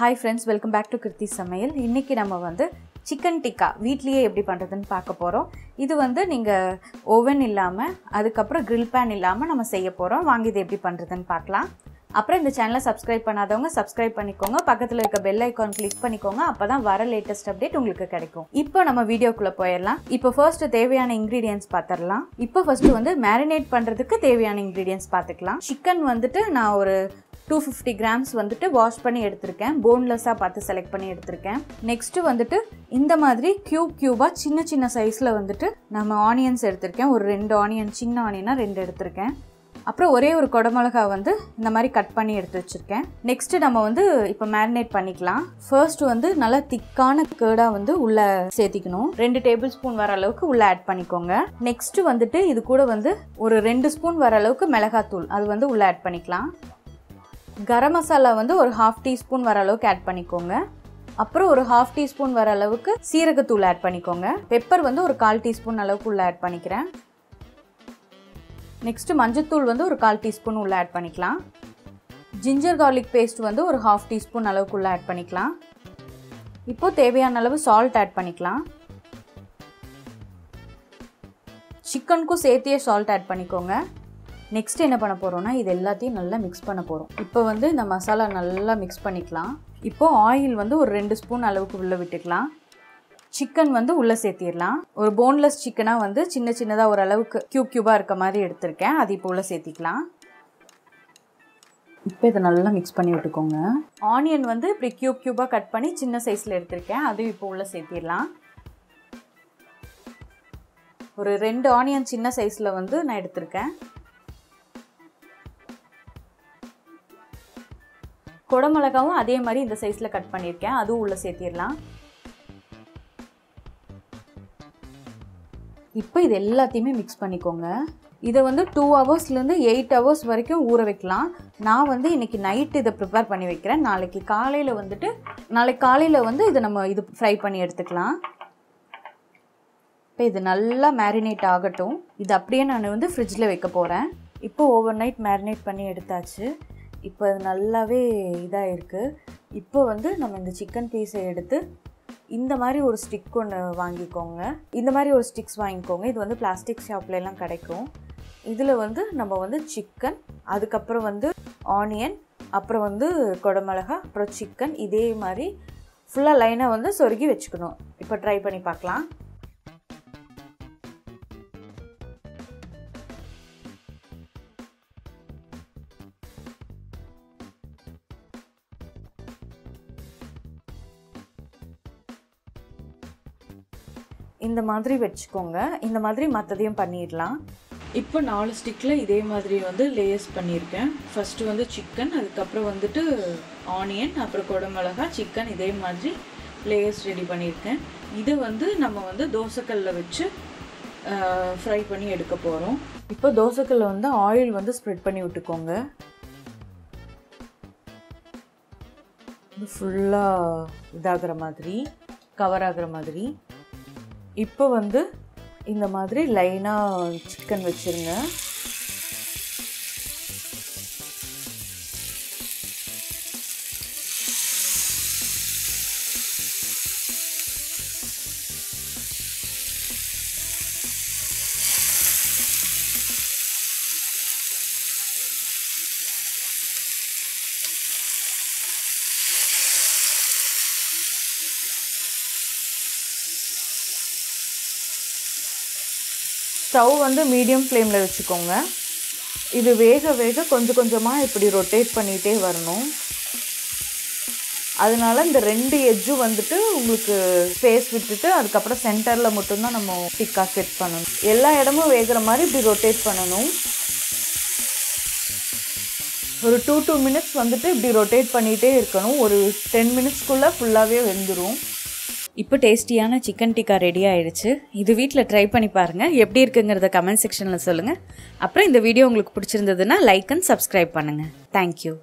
Hi friends welcome back to Kiruthi சமையல் இன்றைக்கி நம்ம வந்து சிக்கன் டிக்கா வீட்லேயே எப்படி பண்ணுறதுன்னு பார்க்க போகிறோம் இது வந்து நீங்கள் ஓவன் இல்லாமல் அதுக்கப்புறம் grill பேன் இல்லாமல் நம்ம செய்ய போகிறோம் வாங்கி இது எப்படி பண்ணுறதுன்னு பார்க்கலாம் அப்புறம் இந்த சேனலை சப்ஸ்கிரைப் பண்ணாதவங்க சப்ஸ்கிரைப் பண்ணிக்கோங்க பக்கத்தில் இருக்க பெல் ஐக்கான் கிளிக் பண்ணிக்கோங்க அப்போ தான் வர லேட்டஸ்ட் அப்டேட் உங்களுக்கு கிடைக்கும் இப்போ நம்ம வீடியோக்குள்ளே போயிடலாம் இப்போ ஃபர்ஸ்ட் தேவையான இன்க்ரீடியன்ஸ் பார்த்துடலாம் இப்போ ஃபர்ஸ்ட் வந்து மேரினேட் பண்ணுறதுக்கு தேவையான இன்க்ரீடியன்ஸ் பார்த்துக்கலாம் சிக்கன் வந்துட்டு நான் ஒரு டூ ஃபிஃப்டி கிராம்ஸ் வந்துட்டு வாஷ் பண்ணி எடுத்திருக்கேன் போன்லெஸ்ஸாக பார்த்து செலக்ட் பண்ணி எடுத்திருக்கேன் நெக்ஸ்ட்டு வந்துட்டு இந்த மாதிரி க்யூப் க்யூபாக சின்ன சின்ன சைஸில் வந்துட்டு நம்ம ஆனியன்ஸ் எடுத்திருக்கேன் ஒரு ரெண்டு ஆனியன் சின்ன ஆனியனாக ரெண்டு எடுத்திருக்கேன் அப்புறம் ஒரே ஒரு குடமிளகா வந்து இந்த மாதிரி கட் பண்ணி எடுத்து வச்சுருக்கேன் நெக்ஸ்ட்டு நம்ம வந்து இப்போ மேரினேட் பண்ணிக்கலாம் ஃபர்ஸ்ட் வந்து நல்லா திக்கான கேர்டாக வந்து உள்ளே சேர்த்திக்கணும் ரெண்டு டேபிள் ஸ்பூன் வர அளவுக்கு உள்ளே ஆட் பண்ணிக்கோங்க நெக்ஸ்ட்டு வந்துட்டு இது கூட வந்து ஒரு ரெண்டு ஸ்பூன் வர அளவுக்கு மிளகாத்தூள் அது வந்து உள்ளே ஆட் பண்ணிக்கலாம் கரம் மசாலா வந்து ஒரு ஹாஃப் டீஸ்பூன் வர அளவுக்கு ஆட் பண்ணிக்கோங்க அப்புறம் ஒரு ஹாஃப் டீஸ்பூன் வர அளவுக்கு சீரகத்தூள் ஆட் பண்ணிக்கோங்க பெப்பர் வந்து ஒரு கால் டீஸ்பூன் அளவுக்கு உள்ள ஆட் பண்ணிக்கிறேன் நெக்ஸ்ட்டு மஞ்சத்தூள் வந்து ஒரு கால் டீஸ்பூன் உள்ள ஆட் பண்ணிக்கலாம் ஜிஞ்சர் கார்லிக் பேஸ்ட் வந்து ஒரு ஹாஃப் டீஸ்பூன் அளவுக்கு உள்ள ஆட் பண்ணிக்கலாம் இப்போது தேவையான அளவு சால்ட் ஆட் பண்ணிக்கலாம் சிக்கனுக்கும் சேர்த்தியே சால்ட் ஆட் பண்ணிக்கோங்க நெக்ஸ்ட் என்ன பண்ண போகிறோம்னா இது எல்லாத்தையும் நல்லா மிக்ஸ் பண்ண போகிறோம் இப்போ வந்து இந்த மசாலா நல்லா மிக்ஸ் பண்ணிக்கலாம் இப்போது ஆயில் வந்து ஒரு ரெண்டு ஸ்பூன் அளவுக்கு உள்ளே விட்டுக்கலாம் சிக்கன் வந்து உள்ளே சேர்த்திடலாம் ஒரு போன்லெஸ் சிக்கனாக வந்து சின்ன சின்னதாக ஒரு அளவுக்கு க்யூப் க்யூபாக இருக்க மாதிரி எடுத்திருக்கேன் அது இப்போ உள்ளே சேர்த்திக்கலாம் இப்போ இதை நல்லா மிக்ஸ் பண்ணி விட்டுக்கோங்க ஆனியன் வந்து இப்படி க்யூப் க்யூபாக கட் பண்ணி சின்ன சைஸில் எடுத்திருக்கேன் அதுவும் இப்போ உள்ளே சேர்த்திடலாம் ஒரு ரெண்டு ஆனியன் சின்ன சைஸில் வந்து நான் எடுத்திருக்கேன் குடமிளகாவும் அதே மாதிரி இந்த சைஸில் கட் பண்ணியிருக்கேன் அதுவும் உள்ளே சேர்த்திடலாம் இப்போ இது எல்லாத்தையுமே மிக்ஸ் பண்ணிக்கோங்க இதை வந்து டூ ஹவர்ஸ்லேருந்து எயிட் ஹவர்ஸ் வரைக்கும் ஊற வைக்கலாம் நான் வந்து இன்றைக்கி நைட் இதை ப்ரிப்பேர் பண்ணி வைக்கிறேன் நாளைக்கு காலையில் வந்துட்டு நாளைக்கு காலையில் வந்து இதை நம்ம இது ஃப்ரை பண்ணி எடுத்துக்கலாம் இப்போ இது நல்லா மேரினேட் ஆகட்டும் இது அப்படியே நான் வந்து ஃப்ரிட்ஜில் வைக்க போகிறேன் இப்போ ஓவர் நைட் மேரினேட் பண்ணி எடுத்தாச்சு இப்போ அது நல்லாவே இதாக இருக்குது இப்போ வந்து நம்ம இந்த சிக்கன் பீஸை எடுத்து இந்த மாதிரி ஒரு ஸ்டிக் ஒன்று வாங்கிக்கோங்க இந்த மாதிரி ஒரு ஸ்டிக்ஸ் வாங்கிக்கோங்க இது வந்து பிளாஸ்டிக் ஷாப்லலாம் கிடைக்கும் இதில் வந்து நம்ம வந்து சிக்கன் அதுக்கப்புறம் வந்து ஆனியன் அப்புறம் வந்து குடமிளகா அப்புறம் சிக்கன் இதே மாதிரி ஃபுல்லாக லைனாக வந்து சொருகி வச்சுக்கணும் இப்போ ட்ரை பண்ணி பார்க்கலாம் இந்த மாதிரி வச்சுக்கோங்க இந்த மாதிரி மற்றதையும் பண்ணிடலாம் இப்போ நாலு ஸ்டிக்கில் இதே மாதிரி வந்து லேயர்ஸ் பண்ணியிருக்கேன் ஃபஸ்ட்டு வந்து சிக்கன் அதுக்கப்புறம் வந்துட்டு ஆனியன் அப்புறம் குடமிளகா சிக்கன் இதே மாதிரி லேயர்ஸ் ரெடி பண்ணியிருக்கேன் இதை வந்து நம்ம வந்து தோசைக்கல்லில் வச்சு ஃப்ரை பண்ணி எடுக்க போகிறோம் இப்போ தோசைக்கல்ல வந்து ஆயில் வந்து ஸ்ப்ரெட் பண்ணி விட்டுக்கோங்க ஃபுல்லாக இதாகிற மாதிரி கவர் ஆகிற மாதிரி இப்போ வந்து இந்த மாதிரி லைனாக சிக்கன் வச்சுருங்க ஸ்டவ் வந்து மீடியம் ஃப்ளேமில் வச்சுக்கோங்க இது வேக வேக கொஞ்சம் கொஞ்சமாக இப்படி ரொட்டேட் பண்ணிகிட்டே வரணும் அதனால இந்த ரெண்டு எட்ஜும் வந்துட்டு உங்களுக்கு ஸ்பேஸ் விட்டுட்டு அதுக்கப்புறம் சென்டரில் மட்டும்தான் நம்ம டிக்கா செட் பண்ணணும் எல்லா இடமும் வேகிற மாதிரி இப்படி ரொட்டேட் பண்ணணும் ஒரு டூ டூ மினிட்ஸ் வந்துட்டு இப்படி ரொட்டேட் பண்ணிகிட்டே இருக்கணும் ஒரு டென் மினிட்ஸ்க்குள்ளே ஃபுல்லாகவே வெந்துடும் இப்போ டேஸ்டியான சிக்கன் டிக்கா ரெடி ஆயிடுச்சு இது வீட்டில் ட்ரை பண்ணி பாருங்கள் எப்படி இருக்குங்கிறத கமெண்ட் செக்ஷனில் சொல்லுங்கள் அப்புறம் இந்த வீடியோ உங்களுக்கு பிடிச்சிருந்ததுன்னா லைக் அண்ட் சப்ஸ்கிரைப் பண்ணுங்கள் தேங்க்யூ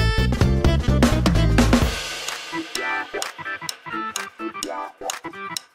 Yeah.